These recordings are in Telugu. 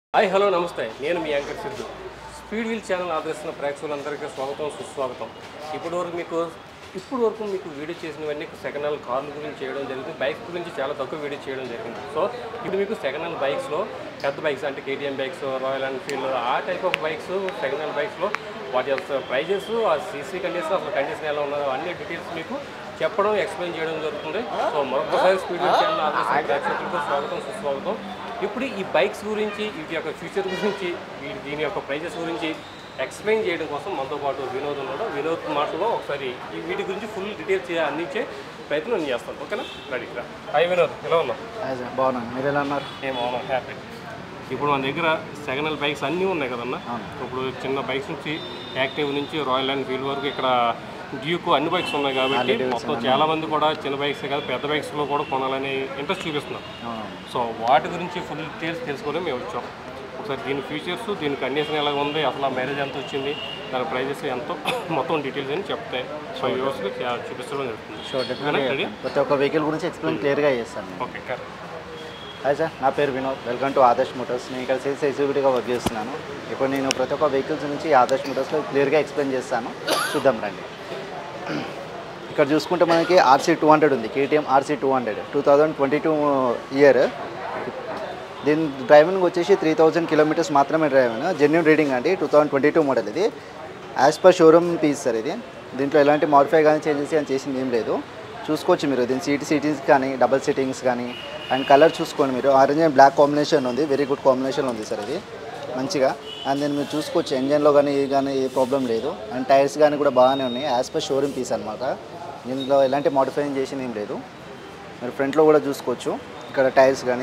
హాయ్ హలో నమస్తే నేను మీ anchor Siddhu speed wheel channel ఆదరిస్తున్న ప్రేక్షకులందరికీ స్వాగతం సుస్వాగతం ఇప్పటి వరకు మీకు ఇప్పుడు వరకు మీకు వీడియో చేసినవన్నీ సెకండ్ హ్యాండ్ కార్ల గురించి చేయడం జరిగింది బైక్స్ గురించి చాలా తక్కువ వీడియో చేయడం జరిగింది సో ఇప్పుడు మీకు సెకండ్ హ్యాండ్ బైక్స్లో పెద్ద బైక్స్ అంటే కేటీఎం బైక్స్ రాయల్ ఎన్ఫీల్డ్ ఆ type of bikes second hand బైక్స్లో వాటి యొక్క ప్రైజెస్ ఆ సీసీ కండిషన్ అసలు కండిషన్ ఎలా ఉన్నదో అన్ని డీటెయిల్స్ మీకు చెప్పడం ఎక్స్ప్లెయిన్ చేయడం జరుగుతుంది సో మరొకసారి స్పీడ్ వీల్ ఛానల్ ఆదరిస్తున్న ప్రేక్షకులకు స్వాగతం సుస్వాగతం ఇప్పుడు ఈ బైక్స్ గురించి వీటి యొక్క ఫ్యూచర్ గురించి వీటి దీని యొక్క ప్రైజెస్ గురించి ఎక్స్ప్లెయిన్ చేయడం కోసం మనతో పాటు వినోద్ ఉన్నాడు వినోద్ మాటలో ఒకసారి ఈ వీటి గురించి ఫుల్ డీటెయిల్స్ అందించే ప్రయత్నం నేను చేస్తాను ఓకేనా రెడీ రా హాయ్ వినోద్ ఎలా ఉన్నావు హాయ్ సార్ బాగున్నాను మీరు ఎలా ఉన్నారు ఏం అవునా హ్యాపీ ఇప్పుడు మన దగ్గర సెకండ్ హ్యాండ్ బైక్స్ అన్నీ ఉన్నాయి కదన్నా ఇప్పుడు చిన్న బైక్స్ నుంచి యాక్టివ్ నుంచి రాయల్ ఎన్ఫీల్డ్ వరకు ఇక్కడ డ్యూక్ అన్ని బైక్స్ ఉన్నాయి కాబట్టి మొత్తం చాలా మంది కూడా చిన్న బైక్స్ కాదు పెద్ద బైక్స్లో కూడా కొనాలని ఇంట్రెస్ట్ చూపిస్తున్నారు అవును. సో వాటి గురించి ఫుల్ డీటెయిల్స్ తెలుసుకోవడం మేము వచ్చాం ఒకసారి దీని ఫీచర్స్ దీని కండిషన్ ఎలా ఉంది అసలు ఆ మ్యారేజ్ ఎంత వచ్చింది దాని ప్రైజెస్ ఎంతో మొత్తం డీటెయిల్స్ అని చెప్తే సో యూస్కి చూపించడం జరుగుతుంది షూర్ ఓకేనా? డెఫినెట్గా రెడీ ప్రతి ఒక్క వెహికల్ గురించి ఎక్స్ప్లెయిన్ క్లియర్గా చేస్తాను నేను. ఓకే కరెక్ట్ హాయ్ సార్ నా పేరు Vinod welcome to Adarsh Motors నేను ఇక్కడ సేల్స్ ఎగ్జిక్యూటివ్గా వర్క్ చేస్తున్నాను ఇప్పుడు నేను ప్రతి ఒక్క వెహికల్స్ నుంచి ఆదర్శ్ మోటార్స్లో క్లియర్గా ఎక్స్ప్లెయిన్ చేస్తాను చూద్దాం రండి ఇక్కడ చూసుకుంటే మనకి ఆర్సీ టూ హండ్రెడ్ ఉంది KTM RC two hundred two thousand twenty two year దీని డ్రైవింగ్ వచ్చేసి త్రీ థౌజండ్ కిలోమీటర్స్ మాత్రమే డ్రైవింగ్ జెన్యున్ రీడింగ్ అండి two thousand twenty two model ఇది as per showroom piece sir ఇది దీంట్లో ఎలాంటి మాడిఫై కానీ చేంజెస్ కానీ చేసింది ఏం లేదు చూసుకోవచ్చు మీరు దీని సీట్ సీటింగ్స్ కానీ డబల్ సీటింగ్స్ కానీ అండ్ కలర్ చూసుకోండి మీరు ఆరెంజ్ అండ్ బ్లాక్ కాంబినేషన్ ఉంది వెరీ గుడ్ కాంబినేషన్ ఉంది సార్ ఇది మంచిగా అండ్ దీన్ని మీరు చూసుకోవచ్చు ఇంజన్లో కానీ ఏ కానీ ఏ ప్రాబ్లం లేదు అండ్ టైర్స్ కానీ కూడా బాగానే ఉన్నాయి యాజ్ పర్ షోరూమ్ పీస్ అనమాట దీంట్లో ఎలాంటి మాడిఫైయింగ్ చేసింది ఏం లేదు మీరు ఫ్రంట్లో కూడా చూసుకోవచ్చు ఇక్కడ టైర్స్ కానీ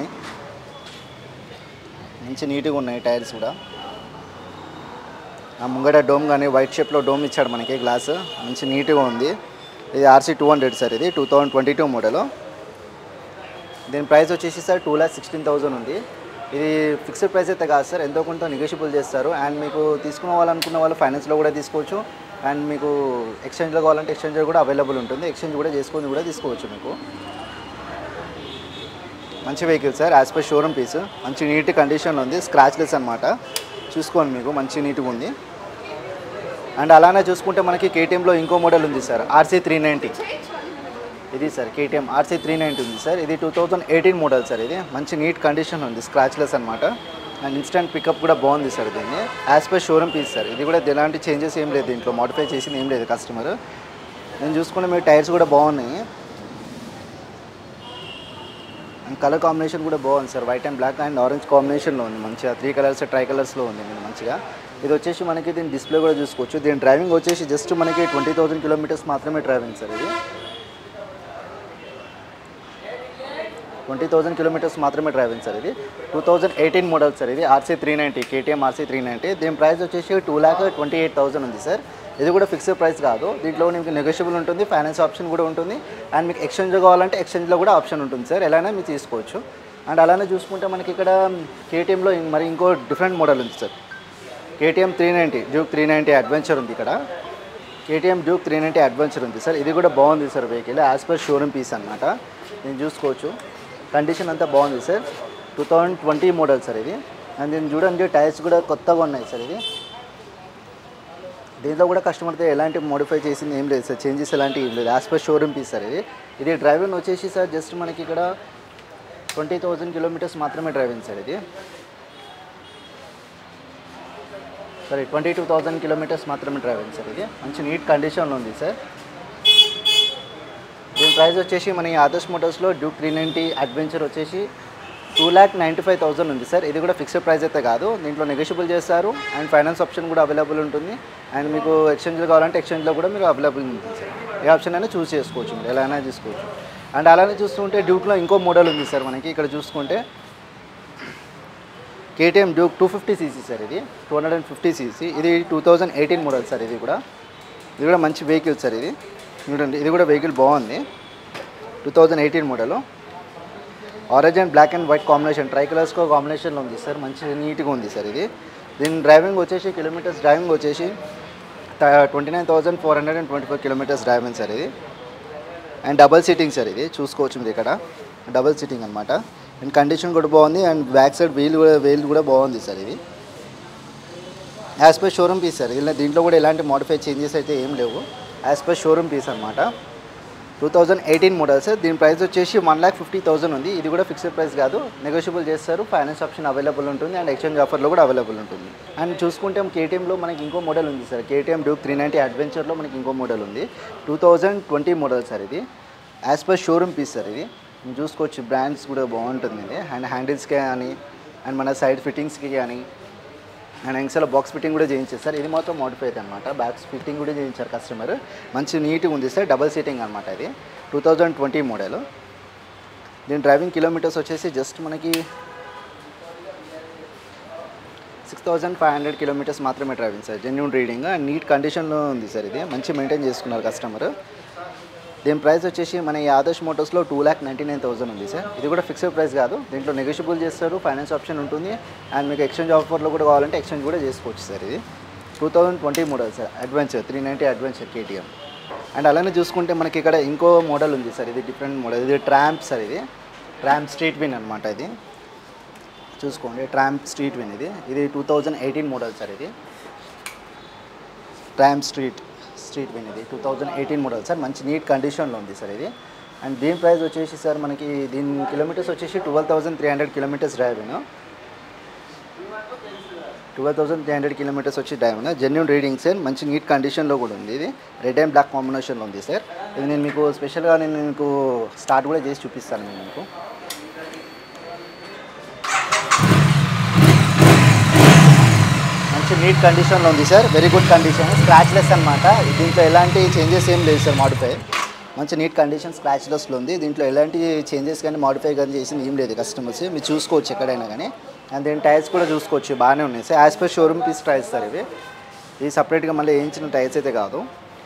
మంచి నీట్గా ఉన్నాయి టైర్స్ కూడా ఆ ముంగట డోమ్ కానీ వైట్ షేప్లో డోమ్ ఇచ్చాడు మనకి గ్లాస్ మంచి నీట్గా ఉంది ఇది ఆర్సీ టూ హండ్రెడ్ సార్ ఇది two thousand twenty two model దీని ప్రైస్ వచ్చేసి sir two lakh sixteen thousand ఉంది ఇది ఫిక్స్డ్ ప్రైస్ అయితే కాదు సార్ ఎంతో కొంత నెగోషియబుల్ చేస్తారు అండ్ మీకు తీసుకున్న వాళ్ళనుకున్న వాళ్ళు ఫైనాన్స్లో కూడా తీసుకోవచ్చు అండ్ మీకు ఎక్స్చేంజ్లో కావాలంటే ఎక్స్చేంజ్ కూడా అవైలబుల్ ఉంటుంది ఎక్స్చేంజ్ కూడా చేసుకొని కూడా తీసుకోవచ్చు మీకు మంచి vehicle sir as per showroom piece మంచి నీట్ కండిషన్లో ఉంది స్క్రాచ్లెస్ అనమాట చూసుకోండి మీకు మంచి నీట్గా ఉంది అండ్ అలానే చూసుకుంటే మనకి కేటీఎంలో ఇంకో మోడల్ ఉంది సార్ ఆర్సీ త్రీ నైంటీ ఇది sir KTM RC three ninety ఉంది సార్ ఇది two thousand eighteen model sir ఇది మంచి నీట్ కండిషన్ ఉంది స్క్రాచ్లెస్ అనమాట అండ్ ఇన్స్టెంట్ పికప్ కూడా బాగుంది సార్ దీన్ని as per showroom piece sir ఇది కూడా ఎలాంటి చేంజెస్ ఏం లేదు దీంట్లో మోడిఫై చేసింది ఏం లేదు కస్టమర్ నేను చూసుకుంటే మీ టైర్స్ కూడా బాగున్నాయి అండ్ కలర్ కాంబినేషన్ కూడా బాగుంది sir white and black and orange కాంబినేషన్లో ఉంది మంచిగా త్రీ కలర్స్ ట్రై కలర్స్లో ఉంది మీరు మంచిగా ఇది వచ్చేసి మనకి దీని డిస్ప్లే కూడా చూసుకోవచ్చు దీని డ్రైవింగ్ వచ్చేసి జస్ట్ మనకి ట్వంటీ థౌసండ్ కిలోమీటర్స్ మాత్రమే డ్రైవింగ్ సార్ ఇది ట్వంటీ థౌసండ్ కిలోమీటర్స్ మాత్రమే డ్రైవింగ్ సార్ ఇది two thousand eighteen model sir ఇది RC three ninety KTM RC three ninety దీని ప్రైస్ వచ్చేసి two lakh twenty eight thousand ఉంది సార్ ఇది కూడా ఫిక్స్డ్ ప్రైస్ కాదు దీంట్లో మీకు నెగోషియబుల్ ఉంటుంది ఫైనాన్స్ ఆప్షన్ కూడా ఉంటుంది అండ్ మీకు ఎక్స్చేంజ్ కావాలంటే ఎక్స్చేంజ్లో కూడా ఆప్షన్ ఉంటుంది సార్ ఎలానే మీరు తీసుకోవచ్చు అండ్ అలానే చూసుకుంటే మనకి ఇక్కడ కేటీఎంలో మరి ఇంకో డిఫరెంట్ మోడల్ ఉంది sir KTM three ninety Duke three ninety Adventure ఉంది ఇక్కడ KTM Duke three ninety Adventure ఉంది సార్ ఇది కూడా బాగుంది sir vehicle as per showroom piece అనమాట నేను చూసుకోవచ్చు కండిషన్ అంతా బాగుంది sir two thousand twenty model sir ఇది అండ్ దీన్ని చూడండి టైర్స్ కూడా కొత్తగా ఉన్నాయి సార్ ఇది దీంట్లో కూడా కస్టమర్తో ఎలాంటి మోడిఫై చేసింది ఏం లేదు సార్ చేంజెస్ ఎలాంటివి ఏం లేదు as per showroom piece sir ఇది ఇది డ్రైవింగ్ వచ్చేసి సార్ జస్ట్ మనకి ఇక్కడ ట్వంటీ థౌజండ్ కిలోమీటర్స్ మాత్రమే డ్రైవింగ్ సార్ ఇది సరే ట్వంటీ టూ థౌజండ్ కిలోమీటర్స్ మాత్రమే డ్రైవింగ్ సార్ ఇది మంచి నీట్ కండిషన్లో ఉంది సార్ దీని ప్రైస్ వచ్చేసి మన ఈ ఆదర్శ్ మోటార్స్లో డ్యూక్ త్రీ నైంటీ అడ్వెంచర్ వచ్చేసి two lakh ninety five thousand ఉంది సార్ ఇది కూడా ఫిక్స్డ్ ప్రైస్ అయితే కాదు దీంట్లో నెగోషియబుల్ చేస్తారు అండ్ ఫైనాన్స్ ఆప్షన్ కూడా అవైలబుల్ ఉంటుంది అండ్ మీకు ఎక్స్చేంజ్లో కావాలంటే ఎక్స్చేంజ్లో కూడా మీరు అవైలబుల్ ఉంటుంది సార్ ఏ ఆప్షన్ అయినా చూస్ చేసుకోవచ్చు మీరు ఎలా అయినా తీసుకోవచ్చు అండ్ అలానే చూస్తుంటే డ్యూక్లో ఇంకో మోడల్ ఉంది సార్ మనకి ఇక్కడ చూసుకుంటే KTM Duke two fifty CC sir ఇది two hundred and fifty CC ఇది two thousand eighteen model sir ఇది కూడా ఇది కూడా మంచి వెహికల్ సార్ ఇది చూడండి ఇది కూడా వెహికల్ బాగుంది two thousand eighteen model orange and black and white combination tri కలర్స్కో కాంబినేషన్లో ఉంది సార్ మంచి నీట్గా ఉంది సార్ ఇది దీని డ్రైవింగ్ వచ్చేసి కిలోమీటర్స్ డ్రైవింగ్ వచ్చేసి twenty nine thousand four hundred and twenty four kilometres driving sir ఇది అండ్ డబల్ సీటింగ్ సార్ ఇది చూసుకోవచ్చు మీరు ఇక్కడ డబల్ సీటింగ్ అనమాట అండ్ కండిషన్ కూడా బాగుంది అండ్ బ్యాక్ సైడ్ వీల్ కూడా వీల్ కూడా బాగుంది సార్ ఇది as per showroom piece sir ఇలా దీంట్లో కూడా ఎలాంటి మోడిఫై చేంజెస్ అయితే ఏం లేవు యాజ్ పర్ షోరూమ్ పీస్ అనమాట two thousand eighteen model sir దీని ప్రైస్ వచ్చేసి వన్ ల్యాక్ ఫిఫ్టీ థౌసండ్ ఉంది ఇది కూడా ఫిక్స్డ్ ప్రైస్ కాదు నెగోషియబుల్ చేస్తారు ఫైనాన్స్ ఆప్షన్ అవైలబుల్ ఉంటుంది అండ్ ఎక్స్చేంజ్ ఆఫర్లో కూడా అవైలబుల్ ఉంటుంది అండ్ చూసుకుంటే కేటీఎంలో మనకి ఇంకో మోడల్ ఉంది sir KTM Duke three ninety అడ్వెంచర్లో మనకి ఇంకో మోడల్ ఉంది two thousand twenty model sir ఇది as per showroom piece sir ఇది మీరు చూసుకోవచ్చు బ్రాండ్స్ కూడా బాగుంటుంది ఇది అండ్ హ్యాండిల్స్కి కానీ అండ్ మన సైడ్ ఫిట్టింగ్స్కి కానీ అండ్ ఎంక్సలో బాక్స్ ఫిట్టింగ్ కూడా చేయించారు సార్ ఇది మాత్రం మోడిఫై అయితే అనమాట బాక్స్ ఫిట్టింగ్ కూడా చేయించారు కస్టమర్ మంచి నీట్గా ఉంది సార్ డబల్ సీటింగ్ అనమాట ఇది టూ థౌజండ్ ట్వంటీ మోడల్ దీని డ్రైవింగ్ కిలోమీటర్స్ వచ్చేసి జస్ట్ మనకి six thousand five hundred kilometres మాత్రమే driving sir genuine reading and neat కండిషన్లో ఉంది సార్ ఇది మంచి మెయింటైన్ చేసుకున్నారు కస్టమర్ దీని ప్రైస్ వచ్చేసి మన ఈ ఆదర్శ్ మోటార్స్లో two lakh ninety nine thousand ఉంది సార్ ఇది కూడా ఫిక్స్డ్ ప్రైస్ కాదు దీంట్లో నెగోషియబుల్ చేస్తారు ఫైనాన్స్ ఆప్షన్ ఉంటుంది అండ్ మీకు ఎక్స్చేంజ్ ఆఫర్లో కూడా కావాలంటే ఎక్స్చేంజ్ కూడా చేసుకోవచ్చు సార్ ఇది two thousand twenty model sir Adventure three ninety Adventure KTM and అలానే చూసుకుంటే మనకి ఇక్కడ ఇంకో మోడల్ ఉంది సార్ ఇది డిఫరెంట్ మోడల్ ఇది ట్రాంప్ సార్ ఇది ట్రాంప్ స్ట్రీట్ విన్ అనమాట ఇది చూసుకోండి ట్రాంప్ స్ట్రీట్ విన్ ఇది ఇది two thousand eighteen model sir ఇది ట్రాంప్ స్ట్రీట్ స్ట్రీట్ విన్ ఇది two thousand eighteen model sir మంచి నీట్ కండిషన్లో ఉంది సార్ ఇది అండ్ దీని ప్రైస్ వచ్చేసి సార్ మనకి దీని కిలోమీటర్స్ వచ్చేసి twelve thousand three hundred kilometres drive twelve thousand three hundred kilometres వచ్చి డ్రైవ్ జెన్యున్ రీడింగ్ సార్ మంచి నీట్ కండిషన్లో కూడా ఉంది ఇది రెడ్ అండ్ బ్లాక్ కాంబినేషన్లో ఉంది సార్ ఇది నేను మీకు స్పెషల్గా నేను మీకు స్టార్ట్ కూడా చేసి చూపిస్తాను నేను మీకు మంచి నీట్ కండిషన్లో ఉంది sir very good condition scratchless అనమాట దీంట్లో ఎలాంటి చేంజెస్ ఏం లేదు సార్ మాడిఫై మంచి నీట్ కండిషన్ స్క్రాచ్లెస్లో ఉంది దీంట్లో ఎలాంటి చేంజెస్ కానీ మాడిఫై కానీ చేసింది ఏం లేదు కస్టమర్స్ మీరు చూసుకోవచ్చు ఎక్కడైనా కానీ అండ్ దీని టైర్స్ కూడా చూసుకోవచ్చు బాగానే ఉన్నాయి sir as per showroom piece tyres sir ఇవి ఇది సపరేట్గా మళ్ళీ వేయించిన టైర్స్ అయితే కాదు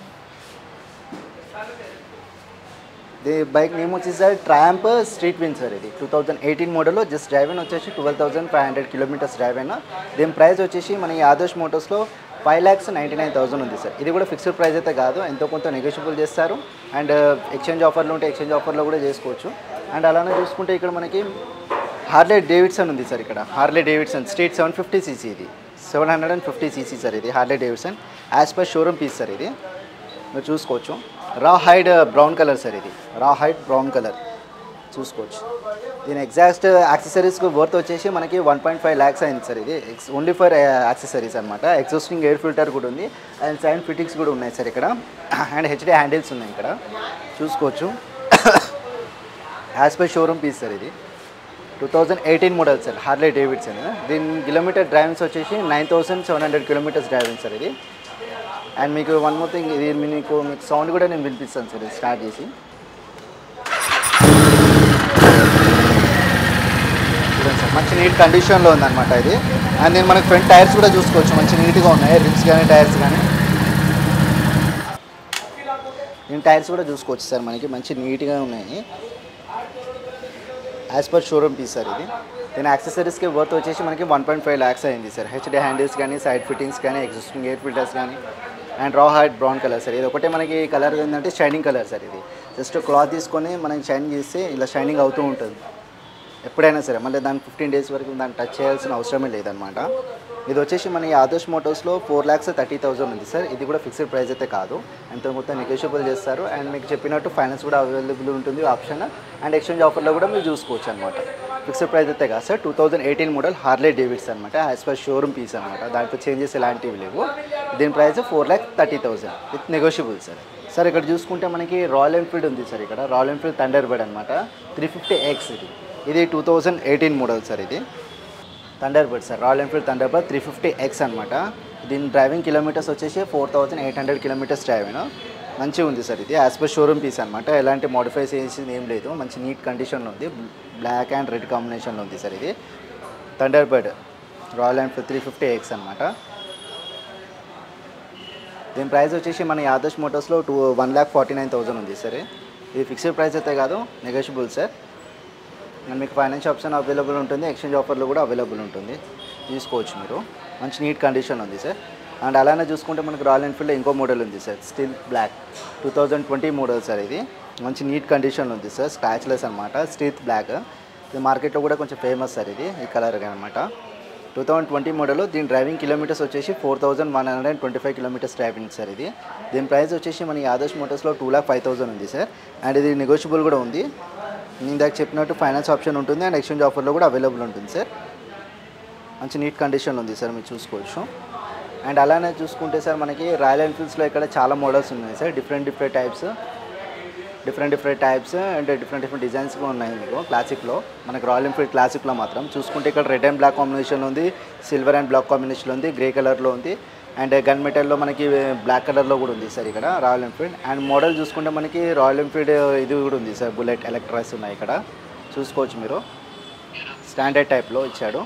ది బైక్ నేమ్ వచ్చేసి sir Triumph Street Twin sir ఇది టూ థౌజండ్ ఎయిటీన్ మోడల్లో జస్ట్ డ్రైవ్ అయిన వచ్చేసి twelve thousand five hundred kilometres drive అయినా దీని ప్రైస్ వచ్చేసి మన ఈ ఆదర్శ్ మోటార్స్లో five lakhs ninety nine thousand ఉంది సార్ ఇది కూడా ఫిక్స్డ్ ప్రైస్ అయితే కాదు ఎంతో కొంత నెగోషియబుల్ చేస్తారు అండ్ ఎక్స్చేంజ్ ఆఫర్లు ఉంటే ఎక్స్చేంజ్ ఆఫర్లో కూడా చేసుకోవచ్చు అండ్ అలానే చూసుకుంటే ఇక్కడ మనకి హార్లే డేవిడ్సన్ ఉంది సార్ ఇక్కడ Harley Davidson Street seven fifty CC ఇది seven hundred and fifty CC sir ఇది Harley Davidson as per showroom piece sir ఇది మీరు చూసుకోవచ్చు రా హైడ్ బ్రౌన్ కలర్ సార్ ఇది రా హైడ్ బ్రౌన్ కలర్ చూసుకోవచ్చు దీని ఎగ్జాక్ట్ యాక్సెసరీస్కి వర్త్ వచ్చేసి మనకి వన్ పాయింట్ ఫైవ్ ల్యాక్స్ అయింది సార్ ఇది ఎక్స్ ఓన్లీ ఫర్ యాక్సెసరీస్ అనమాట ఎగ్జాస్టింగ్ ఎయిర్ ఫిల్టర్ కూడా ఉంది అండ్ సైడ్ ఫిట్టింగ్స్ కూడా ఉన్నాయి సార్ ఇక్కడ అండ్ హెచ్డి హ్యాండిల్స్ ఉన్నాయి ఇక్కడ చూసుకోవచ్చు as per showroom piece sir ఇది two thousand eighteen model sir Harley Davidson దీని కిలోమీటర్ డ్రైవింగ్స్ వచ్చేసి nine thousand seven hundred kilometres driving sir ఇది అండ్ మీకు వన్ మోర్ థింగ్ ఇది మీకు మీకు సౌండ్ కూడా నేను వినిపిస్తాను సార్ ఇది స్టార్ట్ చేసి చూడండి సార్ మంచి నీట్ కండిషన్లో ఉందన్నమాట ఇది అండ్ నేను మనకి ఫ్రంట్ టైర్స్ కూడా చూసుకోవచ్చు మంచి నీట్గా ఉన్నాయి రిమ్స్ కానీ టైర్స్ కానీ నేను టైర్స్ కూడా చూసుకోవచ్చు సార్ మనకి మంచి నీట్గా ఉన్నాయి as per showroom piece sir ఇది దీని యాక్సెసరీస్కి వర్త్ వచ్చేసి మనకి వన్ పాయింట్ ఫైవ్ ల్యాక్స్ అయింది సార్ హెచ్డి హ్యాండిల్స్ కానీ సైడ్ ఫిట్టింగ్స్ కానీ ఎగ్జిస్టింగ్ ఎయిర్ ఫిల్టర్స్ కానీ and raw height brown colour sir ఇది ఒకటే మనకి కలర్ ఏంటంటే షైనింగ్ కలర్ సార్ ఇది జస్ట్ క్లాత్ తీసుకొని మనం షైనింగ్ చేస్తే ఇలా షైనింగ్ అవుతూ ఉంటుంది ఎప్పుడైనా సరే మళ్ళీ దాన్ని ఫిఫ్టీన్ డేస్ వరకు దాన్ని టచ్ చేయాల్సిన అవసరమే లేదనమాట ఇది వచ్చేసి మన ఈ ఆదర్శ్ మోటార్స్లో ఫోర్ ల్యాక్స్ థర్టీ థౌసండ్ ఉంది సార్ ఇది కూడా ఫిక్స్డ్ ప్రైస్ అయితే కాదు ఎంతో మొత్తం నెగోషియబుల్ చేస్తారు అండ్ మీకు చెప్పినట్టు ఫైనాన్స్ కూడా అవైలబుల్ ఉంటుంది ఆప్షన్ అండ్ ఎక్స్చేంజ్ ఆఫర్లో కూడా మీరు చూసుకోవచ్చు అనమాట ఫిక్స్డ్ ప్రైస్ అయితే కాదు sir two thousand eighteen model Harley Davidson అనమాట యాజ్ పర్ షోరూమ్ పీస్ అనమాట దాంట్లో చేంజెస్ ఎలాంటివి లేవు దీని price four lakh thirty thousand with negotiable sir sir ఇక్కడ చూసుకుంటే మనకి రాయల్ ఎన్ఫీల్డ్ ఉంది సార్ ఇక్కడ రాయల్ ఎన్ఫీల్డ్ థండర్ బర్డ్ అనమాట త్రీ ఫిఫ్టీ ఎక్స్ ఇది ఇది two thousand eighteen model sir ఇది Thunderbird sir Royal Enfield Thunderbird three fifty X అనమాట దీని డ్రైవింగ్ కిలోమీటర్స్ వచ్చేసి four thousand eight hundred kilometres drive మంచిగా ఉంది సార్ ఇది యాజ్ పర్ షోరూమ్ పీస్ అనమాట ఎలాంటి మోడిఫైస్ చేసింది ఏం లేదు మంచి నీట్ కండిషన్లో ఉంది బ్లాక్ అండ్ రెడ్ కాంబినేషన్లో ఉంది సార్ ఇది Thunderbird Royal Enfield three fifty X అనమాట దీని ప్రైస్ వచ్చేసి మన ఆదర్శ్ మోటార్స్లో two one lakh forty nine thousand ఉంది సార్ ఇది ఫిక్స్డ్ ప్రైస్ అయితే కాదు నెగోషియబుల్ సార్ అండ్ మీకు ఫైనాన్స్ ఆప్షన్ అవైలబుల్ ఉంటుంది ఎక్స్చేంజ్ ఆఫర్లో కూడా అవైలబుల్ ఉంటుంది తీసుకోవచ్చు మీరు మంచి నీట్ కండిషన్ ఉంది సార్ అండ్ అలానే చూసుకుంటే మనకు రాయల్ ఎన్ఫీల్డ్ ఇంకో మోడల్ ఉంది sir stealth black two thousand twenty model sir ఇది మంచి నీట్ కండిషన్లో ఉంది సార్ స్క్రాచ్లెస్ అనమాట స్టీత్ బ్లాక్ ఇది మార్కెట్లో కూడా కొంచెం ఫేమస్ సార్ ఇది ఈ కలర్ అనమాట టూ థౌజండ్ ట్వంటీ మోడల్ దీని డ్రైవింగ్ కిలోమీటర్స్ వచ్చేసి four thousand one hundred and twenty five kilometres driving sir ఇది దీని ప్రైస్ వచ్చేసి మన ఆదర్శ్ మోటార్స్లో టూ ల్యాక్ ఫైవ్ థౌసండ్ ఉంది సార్ అండ్ ఇది నెగోషియబుల్ కూడా ఉంది నేను ఇందాక చెప్పినట్టు ఫైనాన్స్ ఆప్షన్ ఉంటుంది అండ్ ఎక్స్చేంజ్ ఆఫర్లో కూడా అవైలబుల్ ఉంటుంది సార్ మంచి నీట్ కండిషన్లో ఉంది సార్ మీరు చూసుకోవచ్చు అండ్ అలానే చూసుకుంటే సార్ మనకి రాయల్ ఎన్ఫీల్డ్స్లో ఇక్కడ చాలా మోడల్స్ ఉన్నాయి sir different different types different different types and different different designs కూడా ఉన్నాయి మీకు క్లాసిక్లో మనకి రాయల్ ఎన్ఫీల్డ్ క్లాసిక్లో మాత్రం చూసుకుంటే ఇక్కడ రెడ్ అండ్ బ్లాక్ కాంబినేషన్ ఉంది సిల్వర్ అండ్ బ్లాక్ కాంబినేషన్లో ఉంది గ్రే కలర్లో ఉంది అండ్ గన్ మెటల్లో మనకి బ్లాక్ కలర్లో కూడా ఉంది సార్ ఇక్కడ రాయల్ ఎన్ఫీల్డ్ అండ్ మోడల్ చూసుకుంటే మనకి రాయల్ ఎన్ఫీల్డ్ ఇది కూడా ఉంది సార్ బుల్లెట్ ఎలక్ట్రాస్ ఉన్నాయి ఇక్కడ చూసుకోవచ్చు మీరు స్టాండర్డ్ టైప్లో ఇచ్చాడు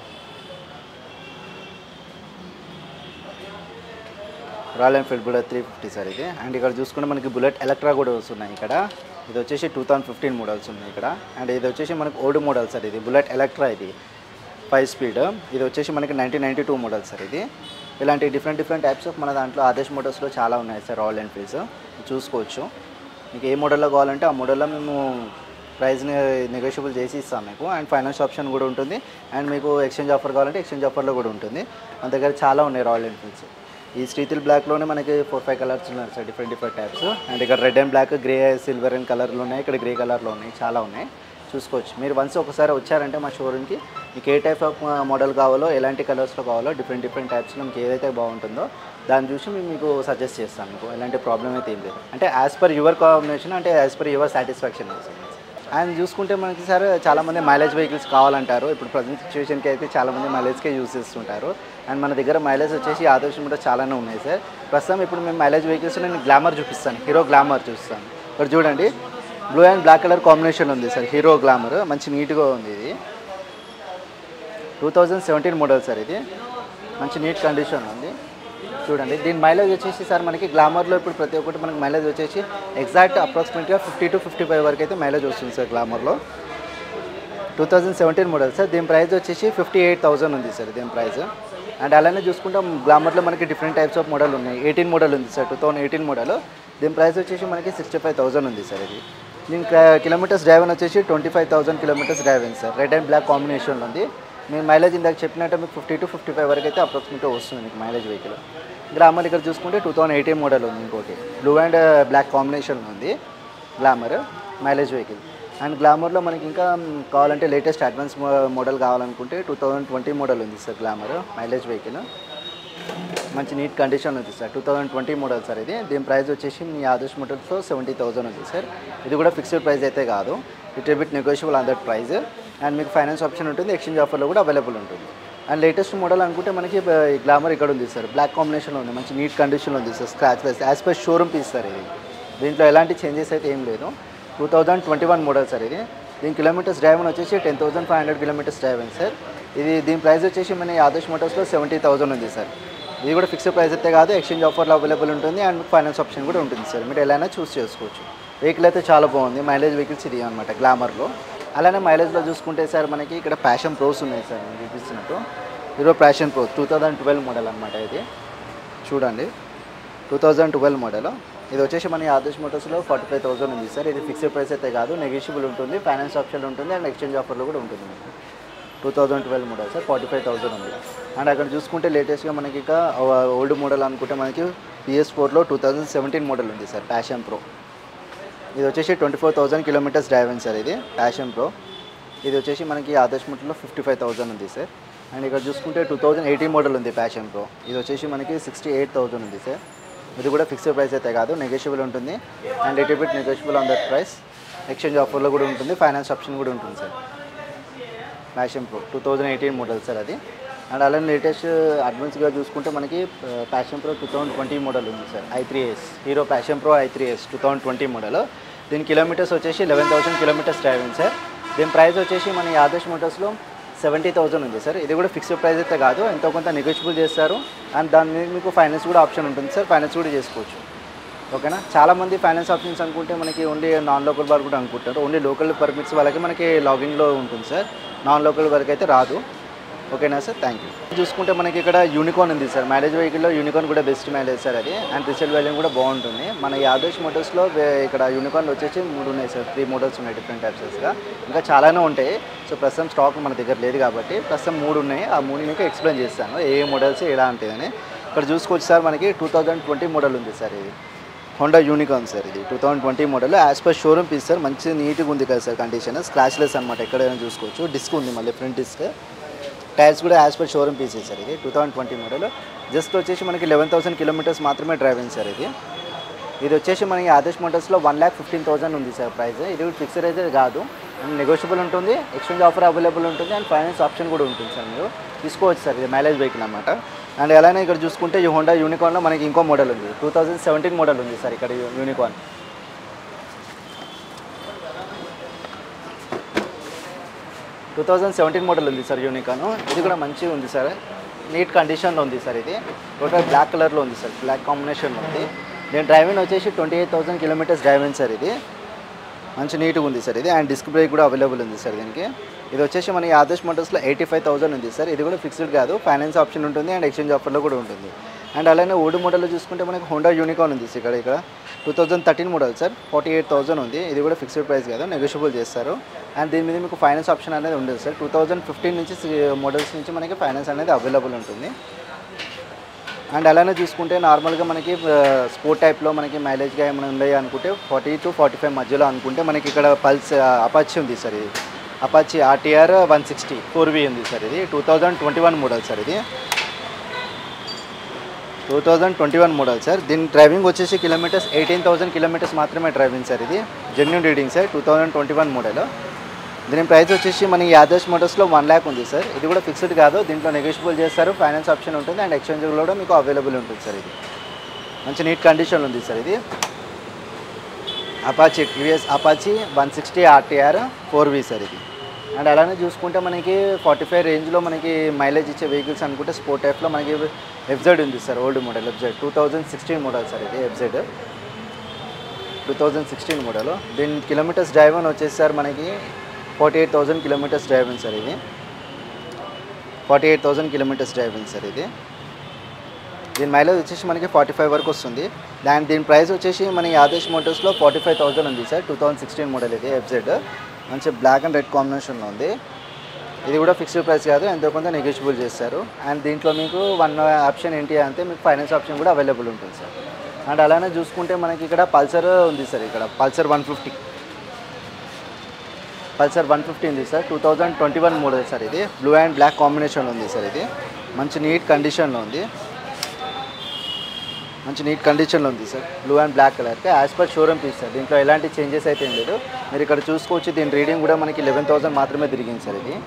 Royal Enfield Bullet three fifty sir ఇది అండ్ ఇక్కడ చూసుకుంటే మనకి బుల్లెట్ ఎలక్ట్రా కూడా వస్తున్నాయి ఇక్కడ ఇది వచ్చేసి టూ థౌసండ్ ఫిఫ్టీన్ మోడల్స్ ఉన్నాయి ఇక్కడ అండ్ ఇది వచ్చేసి మనకి ఓల్డ్ మోడల్ సార్ ఇది బుల్లెట్ ఎలక్ట్రా ఇది ఫైవ్ స్పీడ్ ఇది వచ్చేసి మనకి nineteen ninety two model sir ఇది ఇలాంటి డిఫరెంట్ డిఫరెంట్ టైప్స్ ఆఫ్ మన దాంట్లో ఆదేశ్ మోడల్స్లో చాలా ఉన్నాయి సార్ రాయల్ ఎన్ఫీల్డ్స్ చూసుకోవచ్చు మీకు ఏ మోడల్లో కావాలంటే ఆ మోడల్లో మేము ప్రైస్ని నెగోషియబుల్ చేసి ఇస్తాం మీకు అండ్ ఫైనాన్స్ ఆప్షన్ కూడా ఉంటుంది అండ్ మీకు ఎక్స్చేంజ్ ఆఫర్ కావాలంటే ఎక్స్చేంజ్ ఆఫర్లో కూడా ఉంటుంది మన దగ్గర చాలా ఉన్నాయి రాయల్ ఎన్ఫీల్డ్స్ ఈ స్టీతిల్ బ్లాక్లోనే మనకి ఫోర్ ఫైవ్ కలర్స్ ఉన్నాయి sir different different types and ఇక్కడ red and black grey silver and కలర్లో ఉన్నాయి ఇక్కడ గ్రే కలర్లో ఉన్నాయి చాలా ఉన్నాయి చూసుకోవచ్చు మీరు వన్స్ ఒకసారి వచ్చారంటే మా షోరూమ్కి మీకు ఏ టైప్ ఆఫ్ మోడల్ కావాలో ఎలాంటి కలర్స్లో కావాలో డిఫరెంట్ డిఫరెంట్ టైప్స్లో మీకు ఏదైతే బాగుంటుందో దాన్ని చూసి మేము మీకు సజెస్ట్ చేస్తాం మీకు ఎలాంటి ప్రాబ్లం అయితే ఏం లేదు అంటే యాజ్ పర్ యువర్ కాంబినేషన్ అంటే as per your satisfaction and చూసుకుంటే మనకి సార్ చాలామంది మైలేజ్ వెహికల్స్ కావాలంటారు ఇప్పుడు ప్రజెంట్ సిచ్యువేషన్కి అయితే చాలామంది మైలేజ్కే యూస్ చేస్తుంటారు అండ్ మన దగ్గర మైలేజ్ వచ్చేసి ఆదర్శం కూడా చాలానే ఉన్నాయి సార్ ప్రస్తుతం ఇప్పుడు మేము మైలేజ్ వెహికల్స్ నేను గ్లామర్ చూపిస్తాను హీరో గ్లామర్ చూపిస్తాను ఇక్కడ చూడండి blue and black colour combination ఉంది సార్ హీరో గ్లామర్ మంచి నీట్గా ఉంది ఇది two thousand seventeen model sir ఇది మంచి నీట్ కండిషన్ ఉంది చూడండి దీని మైలేజ్ వచ్చేసి సార్ మనకి గ్లామర్లో ఇప్పుడు ప్రతి ఒక్కటి మనకి మైలేజ్ వచ్చేసి ఎగ్జాక్ట్ అప్రాక్సిమేట్గా ఫిఫ్టీ టు ఫిఫ్టీ ఫైవ్ వరకు అయితే మైలేజ్ వస్తుంది సార్ గ్లామర్లో two thousand seventeen model sir దీని ప్రైస్ వచ్చేసి ఫిఫ్టీ ఎయిట్ థౌసండ్ ఉంది సార్ దీని ప్రైస్ అండ్ అలానే చూసుకుంటాం గ్లామర్లో మనకి డిఫరెంట్ టైప్స్ ఆఫ్ మోడల్ ఉన్నాయి ఎయిటీన్ మోడల్ ఉంది sir two thousand eighteen model దీని ప్రైస్ వచ్చేసి మనకి సిక్స్టీ ఫైవ్ థౌసండ్ ఉంది సార్ ఇది దీని కిలోమీటర్స్ డ్రైవెన్ వచ్చేసి twenty five thousand kilometres driven sir red and black కాంబినేషన్లో ఉంది మీ మైలేజ్ ఇందాక చెప్పినట్టు మీకు ఫిఫ్టీ టు ఫిఫ్టీ ఫైవ్ వరకు అయితే అప్రాక్సిమేట్గా వస్తుంది మీకు మైలేజ్ వెహికల్ గ్లామర్ ఇక్కడ చూసుకుంటే టూ థౌసండ్ ఎయిటీన్ మోడల్ ఉంది ఇంకోటి బ్లూ అండ్ బ్లాక్ కాంబినేషన్ ఉంది గ్లామర్ మైలేజ్ వెహికల్ అండ్ గ్లామర్లో మనకి ఇంకా మ్, కావాలంటే లేటెస్ట్ అడ్వాన్స్ మోడల్ కావాలనుకుంటే టూ థౌజండ్ ట్వంటీ మోడల్ ఉంది సార్ గ్లామర్ మైలేజ్ వెహికల్ మంచి నీట్ కండిషన్ ఉంది sir two thousand twenty model sir ఇది దీని ప్రైస్ వచ్చేసి మీ ఆదర్శ్ మోడల్స్లో సెవెంటీ థౌసండ్ ఉంది సార్ ఇది కూడా ఫిక్స్డ్ ప్రైస్ అయితే కాదు it bit negotiable on that price and మీకు ఫైనాన్స్ ఆప్షన్ ఉంటుంది ఎక్స్చేంజ్ ఆఫర్లో కూడా అవైలబుల్ ఉంటుంది అండ్ లేటెస్ట్ మోడల్ అనుకుంటే మనకి గ్లామర్ ఇక్కడ ఉంది సార్ బ్లాక్ కాంబినేషన్లో ఉంది మంచి నీట్ కండిషన్లో ఉంది sir scratchless as per showroom piece sir ఇది దీంట్లో ఎలాంటి చేంజెస్ అయితే ఏం లేదు two thousand twenty one model sir ఇది దీని కిలోమీటర్స్ డ్రైవ్ వచ్చేసి ten thousand five hundred kilometres drive sir ఇది దీని ప్రైస్ వచ్చేసి మన ఆదర్శ్ మోటార్స్లో సెవెంటీ థౌసండ్ ఉంది సార్ ఇది కూడా ఫిక్స్డ్ ప్రైస్ అయితే కాదు ఎక్స్చేంజ్ ఆఫర్లో అవైలబుల్ ఉంటుంది అండ్ ఫైనాన్స్ ఆప్షన్ కూడా ఉంటుంది సార్ మీరు ఎలా చూస్ చేసుకోవచ్చు వెహికల్ అయితే చాలా బాగుంది మైలేజ్ వెహికల్స్ ఇది అనమాట గ్లామర్లో అలానే మైలేజ్లో చూసుకుంటే సార్ మనకి ఇక్కడ ప్యాషన్ ప్రోస్ ఉన్నాయి సార్ నేను చూపిస్తున్నట్టు Hero Passion Pro two thousand twelve model అనమాట ఇది చూడండి టూ థౌజండ్ ట్వెల్వ్ మోడల్ ఇది వచ్చేసి మన ఆదర్శ్ మోటార్స్లో ఫార్టీ ఫైవ్ థౌసండ్ ఉంది సార్ ఇది ఫిక్స్డ్ ప్రైస్ అయితే కాదు నెగిషియబుల్ ఉంటుంది ఫైనాన్స్ ఆప్షన్ ఉంటుంది అండ్ ఎక్స్చేంజ్ ఆఫర్లో కూడా ఉంటుంది మీకు two thousand twelve model sir forty five thousand ఉంది అండ్ అక్కడ చూసుకుంటే లేటెస్ట్గా మనకి ఇక ఓల్డ్ మోడల్ అనుకుంటే మనకి పిఎస్ ఫోర్లో టూ థౌజండ్ సెవెంటీన్ మోడల్ ఉంది సార్ ప్యాషన్ ప్రో ఇది వచ్చేసి twenty four thousand kilometres drive అయింది సార్ ఇది ప్యాషన్ ప్రో ఇది వచ్చేసి మనకి ఆదర్శ్ మోటర్లో ఫిఫ్టీ ఫైవ్ థౌసండ్ ఉంది సార్ అండ్ ఇక్కడ చూసుకుంటే టూ థౌజండ్ ఎయిటీన్ మోడల్ ఉంది ప్యాషన్ ప్రో ఇది వచ్చేసి మనకి సిక్స్టీ ఎయిట్ థౌసండ్ ఉంది సార్ ఇది కూడా ఫిక్స్డ్ ప్రైస్ అయితే కాదు నెగోషియబుల్ ఉంటుంది అండ్ ఎయిటీ bit negotiable on that price exchange ఆఫర్లో కూడా ఉంటుంది ఫైనాన్స్ ఆప్షన్ కూడా ఉంటుంది sir Passion Pro two thousand eighteen model sir అది అండ్ అలానే లేటెస్ట్ అడ్వాన్స్గా చూసుకుంటే మనకి Passion Pro two thousand twenty model ఉంది sir I three S Hero Passion Pro I three S two thousand twenty model దీని కిలోమీటర్స్ వచ్చేసి eleven thousand kilometres driving sir దీని ప్రైస్ వచ్చేసి మన ఆదర్శ్ మోటార్స్లో సెవెంటీ థౌసండ్ ఉంది సార్ ఇది కూడా ఫిక్స్డ్ ప్రైస్ అయితే కాదు ఎంతో కొంత నెగోషియబుల్ చేస్తారు అండ్ దాని మీద మీకు ఫైనాన్స్ కూడా ఆప్షన్ ఉంటుంది సార్ ఫైనాన్స్ కూడా చేసుకోవచ్చు ఓకేనా చాలామంది ఫైనాన్స్ ఆప్షన్స్ అనుకుంటే మనకి ఓన్లీ నాన్ లోకల్ వాళ్ళు కూడా అనుకుంటారు ఓన్లీ లోకల్ పర్మిట్స్ వాళ్ళకి మనకి లాగిన్లో ఉంటుంది సార్ నాన్ లోకల్ వరకు అయితే రాదు ఓకేనా సార్ థ్యాంక్ యూ చూసుకుంటే మనకి ఇక్కడ యూనికార్న్ ఉంది సార్ మైలేజ్ వెహికల్లో యూనికార్న్ కూడా బెస్ట్ మైలేజ్ సార్ అది అండ్ రీసెల్ వాల్యూ కూడా బాగుంటుంది మన ఈ ఆదర్శ్ మోటార్స్లో వే- ఇక్కడ యూనికార్న్ వచ్చేసి మూడు ఉన్నాయి సార్ త్రీ మోడల్స్ ఉన్నాయి డిఫరెంట్ టైప్సెస్గా ఇంకా చాలానే ఉంటాయి సో ప్రస్తుతం స్టాక్ మన దగ్గర లేదు కాబట్టి ప్రస్తుతం మూడు ఉన్నాయి ఆ మూడు మీకు ఎక్స్ప్లెయిన్ చేస్తాను ఏ ఏ మోడల్స్ ఎలా ఉంటాయని ఇక్కడ చూసుకోవచ్చు సార్ మనకి టూ థౌజండ్ ట్వంటీ మోడల్ ఉంది సార్ ఇది హోండా యూనికార్న్ సార్ ఇది two thousand twenty model as per showroom piece sir మంచి నీట్గా ఉంది కదా సార్ కండిషన్ స్క్రాచ్లెస్ అనమాట ఎక్కడైనా చూసుకోవచ్చు డిస్క్ ఉంది మళ్ళీ ఫ్రంట్ డిస్క్ టైర్స్ కూడా as per showroom pieces sir ఇది two thousand twenty model just వచ్చేసి మనకి లెవెన్ థౌసండ్ కిలోమీటర్స్ మాత్రమే డ్రైవింగ్ సార్ ఇది ఇది వచ్చేసి మనకి ఆదేశ్ మోటార్స్లో వన్ ల్యాక్ ఫిఫ్టీన్ థౌసండ్ ఉంది సార్ ప్రైస్ ఇది కూడా ఫిక్స్డ్ అయితే కాదు అండ్ నెగోషియబుల్ ఉంటుంది ఎక్స్చేంజ్ ఆఫర్ అవైలబుల్ ఉంటుంది అండ్ ఫైనాన్స్ ఆప్షన్ కూడా ఉంటుంది సార్ మీరు తీసుకోవచ్చు సార్ ఇది మైలేజ్ వెహికల్ అనమాట అండ్ ఎలానే ఇక్కడ చూసుకుంటే ఈ హోండా యూనికార్న్లో మనకి ఇంకో మోడల్ ఉంది టూ థౌజండ్ సెవెంటీన్ మోడల్ ఉంది సార్ ఇక్కడ Unicorn two thousand seventeen model ఉంది సార్ యూనికాను ఇది కూడా మంచిగా ఉంది సార్ నీట్ కండిషన్లో ఉంది సార్ ఇది టోటల్ బ్లాక్ కలర్లో ఉంది సార్ బ్లాక్ కాంబినేషన్లో ఉంది నేను డ్రైవింగ్ వచ్చేసి twenty eight thousand kilometres driving sir ఇది మంచి నీట్గా ఉంది సార్ ఇది అండ్ డిస్క్ బ్రేక్ కూడా అవైలబుల్ ఉంది సార్ దీనికి ఇది వచ్చేసి మన ఆదర్శ్ మోటార్స్లో ఎయిటీ ఫైవ్ థౌసండ్ ఉంది సార్ ఇది కూడా ఫిక్స్డ్ కాదు ఫైనాన్స్ ఆప్షన్ ఉంటుంది అండ్ ఎక్స్చేంజ్ ఆఫర్లో కూడా ఉంటుంది అండ్ అలానే ఓల్డ్ మోడల్లో చూసుకుంటే మనకి హోండా యూనికాన్ ఉంది సార్ ఇక్కడ ఇక్కడ two thousand thirteen model sir forty eight thousand ఉంది ఇది కూడా ఫిక్స్డ్ ప్రైస్ కాదు నెగోషియబుల్ చేస్తారు అండ్ దీని మీద మీకు ఫైనాన్స్ ఆప్షన్ అనేది ఉండదు సార్ టూ థౌజండ్ ఫిఫ్టీన్ నుంచి మోడల్స్ నుంచి మనకి ఫైనాన్స్ అనేది అవైలబుల్ ఉంటుంది అండ్ అలానే చూసుకుంటే నార్మల్గా మనకి స్పోర్ట్ టైప్లో మనకి మైలేజ్గా ఏమైనా ఉన్నాయి అనుకుంటే ఫార్టీ టు ఫార్టీ ఫైవ్ మధ్యలో అనుకుంటే మనకి ఇక్కడ పల్స్ అపాచీ ఉంది సార్ ఇది Apache RTR one sixty four V ఉంది సార్ ఇది two thousand twenty one model sir ఇది two thousand twenty one model sir దీని డ్రైవింగ్ వచ్చేసి కిలోమీటర్స్ ఎయిటీన్ థౌసండ్ కిలోమీటర్స్ మాత్రమే డ్రైవింగ్ సార్ ఇది genuine reading sir two thousand twenty one model దీని ప్రైస్ వచ్చేసి మన ఈ ఆదర్శ్ మోటార్స్లో వన్ ల్యాక్ ఉంది సార్ ఇది కూడా ఫిక్స్డ్ కాదు దీంట్లో నెగోషియబుల్ చేస్తారు ఫైనాన్స్ ఆప్షన్ ఉంటుంది అండ్ ఎక్స్చేంజ్ కూడా మీకు అవైలబుల్ ఉంటుంది సార్ ఇది మంచి నీట్ కండిషన్లో ఉంది సార్ ఇది Apache TVS Apache one sixty RTR four V sir ఇది అండ్ అలానే చూసుకుంటే మనకి ఫార్టీ ఫైవ్ రేంజ్లో మనకి మైలేజ్ ఇచ్చే వెహికల్స్ అనుకుంటే స్పోర్ట్ టైప్లో మనకి ఎఫ్జెడ్ ఉంది sir old model FZ two thousand sixteen model sir ఇది FZ two thousand sixteen model దీని కిలోమీటర్స్ డ్రైవ్ అని వచ్చేసి సార్ మనకి forty eight thousand kilometres driving sir ఇది forty eight thousand kilometres driving sir ఇది దీని మైలేజ్ వచ్చేసి మనకి ఫార్టీ ఫైవ్ వరకు వస్తుంది దాని దీని ప్రైస్ వచ్చేసి మన ఈ ఆదేశ్ మోటార్స్లో ఫార్టీ ఫైవ్ థౌసండ్ ఉంది sir two thousand sixteen model ఇది ఎఫ్జెడ్ మంచి బ్లాక్ అండ్ రెడ్ కాంబినేషన్లో ఉంది ఇది కూడా ఫిక్స్డ్ ప్రైస్ కాదు ఎంతో కొంత నెగోషియబుల్ చేస్తారు అండ్ దీంట్లో మీకు వన్ ఆప్షన్ ఏంటి అంటే మీకు ఫైనాన్స్ ఆప్షన్ కూడా అవైలబుల్ ఉంటుంది సార్ అండ్ అలానే చూసుకుంటే మనకి ఇక్కడ పల్సర్ ఉంది సార్ ఇక్కడ Pulsar one fifty Pulsar one fifty ఉంది sir two thousand twenty one model sir ఇది బ్లూ అండ్ బ్లాక్ కాంబినేషన్లో ఉంది సార్ ఇది మంచి నీట్ కండిషన్లో ఉంది మంచి నీట్ కండిషన్లో ఉంది సార్ బ్లూ అండ్ బ్లాక్ కలర్కి as per showroom piece sir దీంట్లో ఎలాంటి చేంజెస్ అయితే ఏం లేదు మీరు ఇక్కడ చూసుకోవచ్చు దీని రీడింగ్ కూడా మనకి లెవెన్ థౌసండ్ మాత్రమే తిరిగింది సార్ ఇది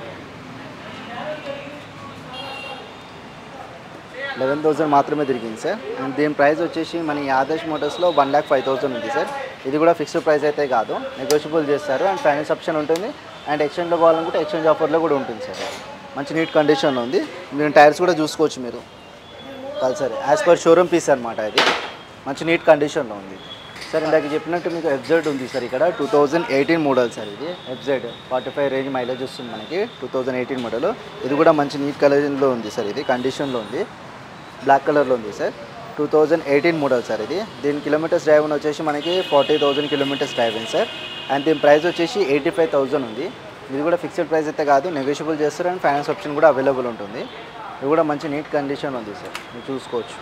లెవెన్ థౌసండ్ మాత్రమే తిరిగింది సార్ అండ్ దీని ప్రైస్ వచ్చేసి మన ఈ ఆదర్శ్ మోటార్స్లో వన్ ల్యాక్ ఫైవ్ థౌసండ్ ఉంది సార్ ఇది కూడా ఫిక్స్డ్ ప్రైస్ అయితే కాదు నెగోషియబుల్ చేస్తారు అండ్ ఫైనాన్స్ ఆప్షన్ ఉంటుంది అండ్ ఎక్స్చేంజ్లో కావాలనుకుంటే ఎక్స్చేంజ్ ఆఫర్లో కూడా ఉంటుంది సార్ మంచి నీట్ కండిషన్లో ఉంది మీరు టైర్స్ కూడా చూసుకోవచ్చు మీరు Pulsar as per showroom piece అనమాట ఇది మంచి నీట్ కండిషన్లో ఉంది సార్ ఇందాక చెప్పినట్టు మీకు ఎఫ్జెడ్ ఉంది సార్ ఇక్కడ two thousand eighteen model sir ఇది FZ forty five range mileage వస్తుంది మనకి టూ థౌజండ్ ఎయిటీన్ మోడల్ ఇది కూడా మంచి నీట్ కలర్లో ఉంది సార్ ఇది కండిషన్లో ఉంది బ్లాక్ కలర్లో ఉంది sir two thousand eighteen model sir ఇది దీని కిలోమీటర్స్ డ్రైవింగ్ వచ్చేసి మనకి forty thousand kilometres driving sir and దీని ప్రైస్ వచ్చేసి ఎయిటీ ఫైవ్ థౌజండ్ ఉంది ఇది కూడా ఫిక్స్డ్ ప్రైస్ అయితే కాదు నెగోషియబుల్ చేస్తారు అండ్ ఫైనాన్స్ ఆప్షన్ కూడా అవైలబుల్ ఉంటుంది ఇది కూడా మంచి నీట్ కండిషన్ ఉంది సార్ మీరు చూసుకోవచ్చు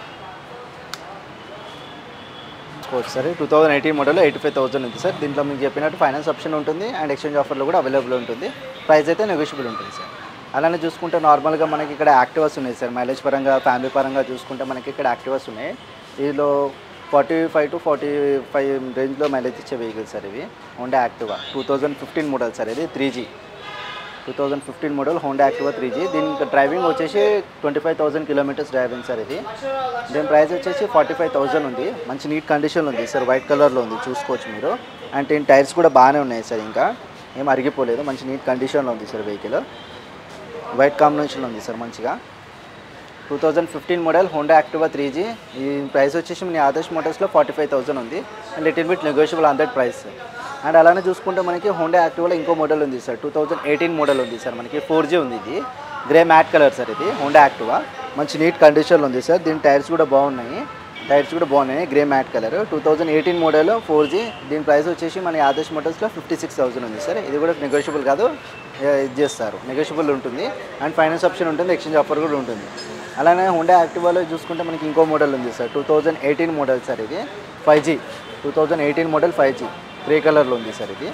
చూసుకోవచ్చు sir two thousand eighteen model eighty five thousand ఉంది సార్ దీంట్లో మీకు చెప్పినట్టు ఫైనాన్స్ ఆప్షన్ ఉంటుంది అండ్ ఎక్స్చేంజ్ ఆఫర్లో కూడా అవైలబుల్ ఉంటుంది ప్రైస్ అయితే నెగోషియబుల్ ఉంటుంది సార్ అలానే చూసుకుంటే నార్మల్గా మనకి ఇక్కడ యాక్టివాస్ ఉన్నాయి సార్ మైలేజ్ పరంగా ఫ్యామిలీ పరంగా చూసుకుంటే మనకి ఇక్కడ యాక్టివాస్ ఉన్నాయి దీనిలో forty five to forty five రేంజ్లో మైలేజ్ ఇచ్చే వెహికల్స్ సార్ ఇవి Honda Activa two thousand fifteen model sir ఇది three G two thousand fifteen model Honda Activa three G దీనికి డ్రైవింగ్ వచ్చేసి twenty five thousand kilometres driving sir ఇది దీని ప్రైస్ వచ్చేసి ఫార్టీ ఫైవ్ థౌసండ్ ఉంది మంచి నీట్ కండిషన్లో ఉంది సార్ వైట్ కలర్లో ఉంది చూసుకోవచ్చు మీరు అండ్ దీని టైర్స్ కూడా బాగానే ఉన్నాయి సార్ ఇంకా ఏం అరిగిపోలేదు మంచి నీట్ కండిషన్లో ఉంది సార్ వెహికల్ వైట్ కాంబినేషన్లో ఉంది సార్ మంచిగా two thousand fifteen model Honda Activa three G ఈ ప్రైస్ వచ్చేసి మీ ఆదర్శ్ మోటార్స్లో ఫార్టీ ఫైవ్ థౌసండ్ ఉంది and little bit negotiable on that price and అలానే చూసుకుంటే మనకి హోండా యాక్టివాలో ఇంకో మోడల్ ఉంది sir two thousand eighteen model ఉంది సార్ మనకి ఫోర్ జీ ఉంది ఇది గ్రే మ్యాట్ కలర్ సార్ ఇది హోండా యాక్టివా మంచి నీట్ కండిషన్లో ఉంది సార్ దీని టైర్స్ కూడా బాగున్నాయి టైర్స్ కూడా బాగున్నాయి grey matt colour two thousand eighteen model four G దీని ప్రైస్ వచ్చేసి మన ఆదర్శ్ మోటార్స్లో ఫిఫ్టీ సిక్స్ థౌసండ్ ఉంది సార్ ఇది కూడా నెగోషియబుల్ కాదు ఏ, ఇది చేస్తారు నెగోషియబుల్ ఉంటుంది అండ్ ఫైనాన్స్ ఆప్షన్ ఉంటుంది ఎక్స్చేంజ్ ఆఫర్ కూడా ఉంటుంది అలానే హోండా యాక్టివాలో చూసుకుంటే మనకి ఇంకో మోడల్ ఉంది sir two thousand eighteen model sir ఇది five G two thousand eighteen model five G grey కలర్లో ఉంది సార్ ఇది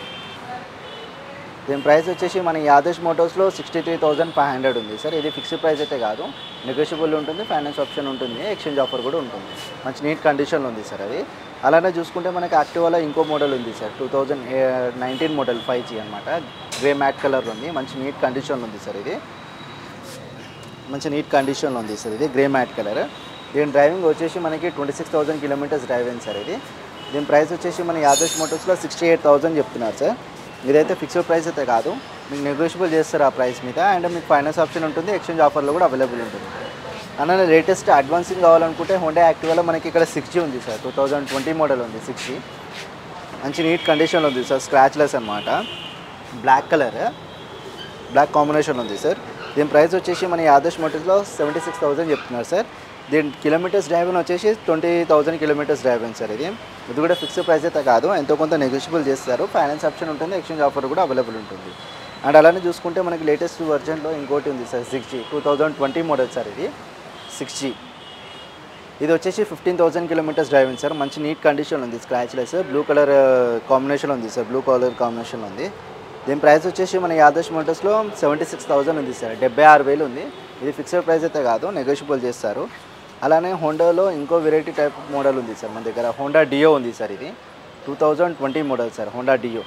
దీని ప్రైస్ వచ్చేసి మన యాదవ్ మోటార్స్లో sixty three thousand five hundred ఉంది సార్ ఇది ఫిక్స్డ్ ప్రైస్ అయితే కాదు నెగోషియబుల్ ఉంటుంది ఫైనాన్స్ ఆప్షన్ ఉంటుంది ఎక్స్చేంజ్ ఆఫర్ కూడా ఉంటుంది మంచి నీట్ కండిషన్లో ఉంది సార్ అది అలానే చూసుకుంటే మనకి యాక్టివాలో ఇంకో మోడల్ ఉంది sir two thousand nineteen model five G అనమాట గ్రే మ్యాట్ కలర్లో ఉంది మంచి నీట్ కండిషన్లో ఉంది సార్ ఇది మంచి నీట్ కండిషన్లో ఉంది సార్ ఇది గ్రే మ్యాట్ కలర్ దీని డ్రైవింగ్ వచ్చేసి మనకి twenty six thousand kilometres drive అయింది సార్ ఇది దీని ప్రైస్ వచ్చేసి మన యాదవ్ మోటార్స్లో సిక్స్టీ ఎయిట్ థౌసండ్ చెప్తున్నారు సార్ ఇదైతే ఫిక్స్డ్ ప్రైస్ అయితే కాదు మీకు నెగోషియబుల్ చేస్తారు ఆ ప్రైస్ మీద అండ్ మీకు ఫైనాన్స్ ఆప్షన్ ఉంటుంది ఎక్స్చేంజ్ ఆఫర్లో కూడా అవైలబుల్ ఉంటుంది అలానే లేటెస్ట్ అడ్వాన్సింగ్ కావాలనుకుంటే హోండా యాక్టివాలో మనకి ఇక్కడ సిక్స్ జీ ఉంది sir two thousand twenty model ఉంది సిక్స్ జీ మంచి నీట్ కండిషన్లో ఉంది సార్ స్క్రాచ్లెస్ అనమాట బ్లాక్ కలర్ బ్లాక్ కాంబినేషన్ ఉంది సార్ దీని ప్రైస్ వచ్చేసి మన ఆదర్శ్ మోటార్స్లో సెవెంటీ సిక్స్ థౌసండ్ చెప్తున్నారు సార్ దీని కిలోమీటర్స్ డ్రైవ్ వచ్చేసి ట్వంటీ థౌసండ్ కిలోమీటర్స్ డ్రైవ్ అయింది సార్ ఇది ఇది కూడా ఫిక్స్డ్ ప్రైస్ అయితే కాదు ఎంతో కొంత నెగోషియబుల్ చేస్తారు ఫైనాన్స్ ఆప్షన్ ఉంటుంది ఎక్స్చేంజ్ ఆఫర్ కూడా అవైలబుల్ ఉంటుంది అండ్ అలానే చూసుకుంటే మనకి లేటెస్ట్ వర్జన్లో ఇంకోటి ఉంది sir six G two thousand twenty model sir ఇది సిక్స్ జీ ఇది వచ్చేసి ఫిఫ్టీన్ థౌసండ్ కిలోమీటర్స్ డ్రైవ్ అయింది సార్ మంచి నీట్ కండిషన్ ఉంది స్క్రాచ్లెస్ బ్లూ కలర్ కాంబినేషన్ ఉంది సార్ బ్లూ కలర్ కాంబినేషన్ ఉంది దీని ప్రైస్ వచ్చేసి మన యాదర్శ్ మోటార్స్లో సెవెంటీ సిక్స్ థౌసండ్ ఉంది సార్ డెబ్బై ఆరు వేలు ఉంది ఇది ఫిక్స్డ్ ప్రైస్ అయితే కాదు నెగోషియబుల్ చేస్తారు అలానే హోండాలో ఇంకో వెరైటీ టైప్ మోడల్ ఉంది సార్ మన దగ్గర హోండా డియో ఉంది సార్ ఇది two thousand twenty model sir Honda Dio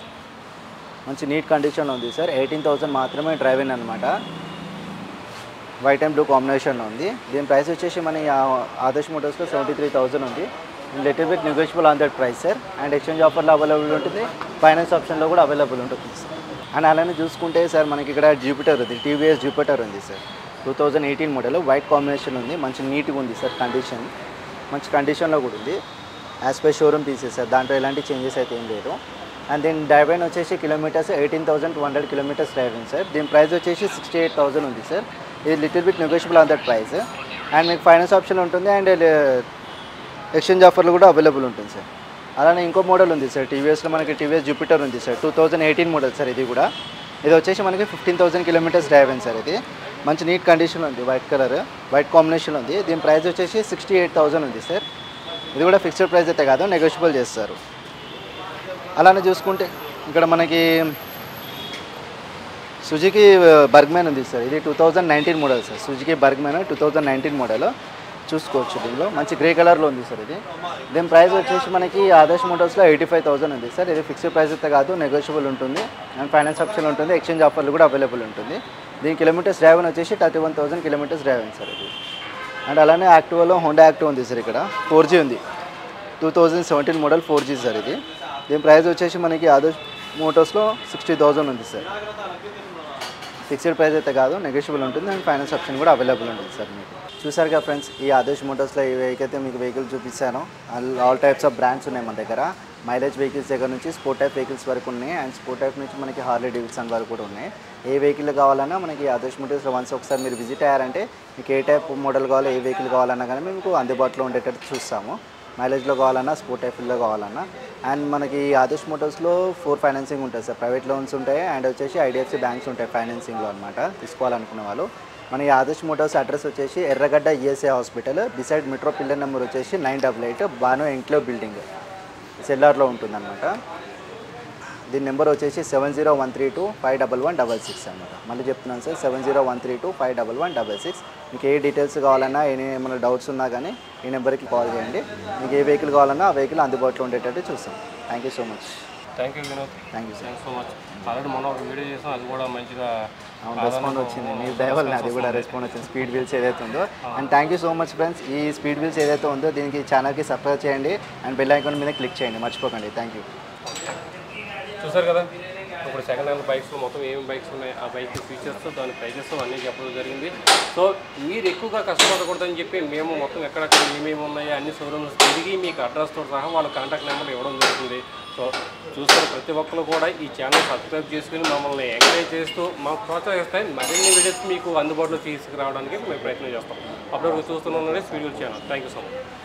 మంచి నీట్ కండిషన్లో ఉంది సార్ ఎయిటీన్ థౌసండ్ మాత్రమే డ్రైవ్ ఇన్ అనమాట వైట్ అండ్ బ్లూ కాంబినేషన్లో ఉంది దీని ప్రైస్ వచ్చేసి మన ఈ ఆ- ఆదర్శ్ మోటార్స్లో సెవెంటీ త్రీ థౌసండ్ ఉంది little bit negotiable on that price sir and exchange ఆఫర్లో అవైలబుల్ ఉంటుంది ఫైనాన్స్ ఆప్షన్లో కూడా అవైలబుల్ ఉంటుంది సార్ అండ్ అలానే చూసుకుంటే సార్ మనకి ఇక్కడ జూపిటర్ ఉంది టీవీఎస్ జూపిటర్ ఉంది sir two thousand eighteen model white combination ఉంది మంచి నీట్గా ఉంది సార్ కండిషన్ మంచి కండిషన్లో కూడా ఉంది as per showroom pieces sir దాంట్లో ఎలాంటి చేంజెస్ అయితే ఏం లేదు అండ్ దీని డ్రైవైన్ వచ్చేసి kilometres eighteen thousand two hundred kilometres driving sir దీని ప్రైస్ వచ్చేసి సిక్స్టీ ఎయిట్ థౌసండ్ ఉంది సార్ ఇది little bit negotiable on that price and మీకు ఫైనాన్స్ ఆప్షన్ ఉంటుంది అండ్ ఎక్స్చేంజ్ ఆఫర్లు కూడా అవైలబుల్ ఉంటుంది సార్ అలానే ఇంకో మోడల్ ఉంది సార్ టీవీఎస్లో మనకి టీవీఎస్ జూపిటర్ ఉంది sir two thousand eighteen model sir ఇది కూడా ఇది వచ్చేసి మనకి ఫిఫ్టీన్ థౌసండ్ కిలోమీటర్స్ డ్రైవ్ అయింది సార్ ఇది మంచి నీట్ కండిషన్ ఉంది వైట్ కలర్ వైట్ కాంబినేషన్ ఉంది దీని ప్రైస్ వచ్చేసి సిక్స్టీ ఎయిట్ థౌసండ్ ఉంది సార్ ఇది కూడా ఫిక్స్డ్ ప్రైస్ అయితే కాదు నెగోషియబుల్ చేస్తారు అలానే చూసుకుంటే ఇక్కడ మనకి సుజుకి బర్గ్మ్యాన్ ఉంది సార్ ఇది two thousand nineteen model sir Suzuki Burgman two thousand nineteen model చూసుకోవచ్చు దీనిలో మంచి గ్రే కలర్లో ఉంది సార్ ఇది దీని ప్రైస్ వచ్చేసి మనకి ఆదర్శ్ మోటార్స్లో ఎయిటీ ఫైవ్ థౌసండ్ ఉంది సార్ ఇది ఫిక్స్డ్ ప్రైస్ అయితే కాదు నెగోషియబుల్ ఉంటుంది అండ్ ఫైనాన్స్ ఆప్షన్ ఉంటుంది ఎక్స్చేంజ్ ఆఫర్లు కూడా అవైలబుల్ ఉంటుంది దీని కిలోమీటర్స్ డ్రైవ్ వచ్చేసి thirty one thousand kilometres drive అయింది సార్ ఇది అండ్ అలానే యాక్టివాలో హోండా యాక్టివ్ ఉంది సార్ ఇక్కడ ఫోర్ జీ ఉంది two thousand seventeen model four G sir ఇది దీని ప్రైస్ వచ్చేసి మనకి ఆదర్శ్ మోటార్స్లో సిక్స్టీ థౌసండ్ ఉంది సార్ ఫిక్స్డ్ ప్రైస్ అయితే కాదు నెగోషియబుల్ ఉంటుంది అండ్ ఫైనాన్స్ ఆప్షన్ కూడా అవైలబుల్ ఉంటుంది సార్ మీకు చూసారు కదా ఫ్రెండ్స్ ఈ ఆదర్శ్ మోటార్స్లో ఏవైతే మీకు వెహికల్ చూపిస్తానో ఆల్ టైప్స్ ఆఫ్ బ్రాండ్స్ ఉన్నాయి మన దగ్గర మైలేజ్ వెహికల్స్ దగ్గర నుంచి స్పోర్ట్ టైప్ వెహికల్స్ వరకు ఉన్నాయి అండ్ స్పోర్ట్ టైప్ నుంచి మనకి హార్లీ డేవిడ్సన్ వరకు కూడా ఉన్నాయి ఏ వెహికల్ కావాలన్నా మనకి ఆదర్శ్ మోటార్స్లో వన్స్ ఒకసారి మీరు విజిట్ అయ్యారంటే మీకు ఏ టైప్ మోడల్ కావాలో ఏ వెహికల్ కావాలన్నా కానీ మీకు అందుబాటులో ఉండేటట్టు చూస్తాము మైలేజ్లో కావాలన్నా స్పోర్ట్ టైప్లో కావాలన్నా అండ్ మనకి ఆదర్శ్ మోటార్స్లో ఫోర్ ఫైనాన్సింగ్ ఉంటుంది సార్ ప్రైవేట్ లోన్స్ ఉంటాయి అండ్ వచ్చేసి ఐడిఎఫ్సి బ్యాంక్స్ ఉంటాయి ఫైనాన్సింగ్లో అనమాట తీసుకోవాలనుకునే వాళ్ళు మన ఈ ఆదర్శ్ మోటార్స్ అడ్రస్ వచ్చేసి Erragadda ESI hospital beside metro pillar number వచ్చేసి nine double eight Banu enclave building సెల్లార్లో ఉంటుందన్నమాట దీని నెంబర్ వచ్చేసి seven zero one three two five double one double six అనమాట మళ్ళీ చెప్తున్నాను sir seven zero one three two five double one double six మీకు ఏ డీటెయిల్స్ కావాలన్నా ఏ ఏమైనా డౌట్స్ ఉన్నా కానీ ఈ నెంబర్కి కాల్ చేయండి మీకు ఏ వెహికల్ కావాలన్నా ఆ వెహికల్ అందుబాటులో ఉండేటట్టు చూస్తాం thank you so much thank you Vinod thank you sir thanks so much already మొన్న ఒక వీడియో చేసాం అది కూడా మంచిగా అవును రెస్పాండ్ వచ్చింది మీ దయవల్ల అది కూడా రెస్పాండ్ వచ్చింది స్పీడ్ వీల్స్ ఏదైతే ఉందో and thank you so much friends ఈ స్పీడ్ వీల్స్ ఏదైతే ఉందో దీనికి ఛానల్కి సబ్స్క్రైబ్ చేయండి అండ్ బెల్ ఐకాన్ మీద క్లిక్ చేయండి మర్చిపోకండి థ్యాంక్ యూ చూసారు కదా ఇప్పుడు సెకండ్ హ్యాండ్ బైక్స్లో మొత్తం ఏమేమి బైక్స్ ఉన్నాయి ఆ బైక్ ఫీచర్స్ దాని ప్రైజెస్ అన్నీ చెప్పడం జరిగింది సో మీరు ఎక్కువగా కష్టపడకూడదని చెప్పి మేము మొత్తం ఎక్కడెక్కడ ఏమేమి ఉన్నాయో అన్ని షోరూమ్స్ తిరిగి మీకు అడ్రస్తో సహా వాళ్ళ కాంటాక్ట్ నెంబర్ ఇవ్వడం జరుగుతుంది సో సో చూస్తున్న ప్రతి ఒక్కరు కూడా ఈ ఛానల్ సబ్స్క్రైబ్ చేసుకుని మమ్మల్ని ఎంకరేజ్ చేస్తూ మాకు ప్రోత్సహిస్తాయి మరిన్ని వీడియోస్ మీకు అందుబాటులో తీసుకురావడానికి మేము ప్రయత్నం చేస్తాం అప్పటివరకు చూస్తున్నాం speed channel thank you so much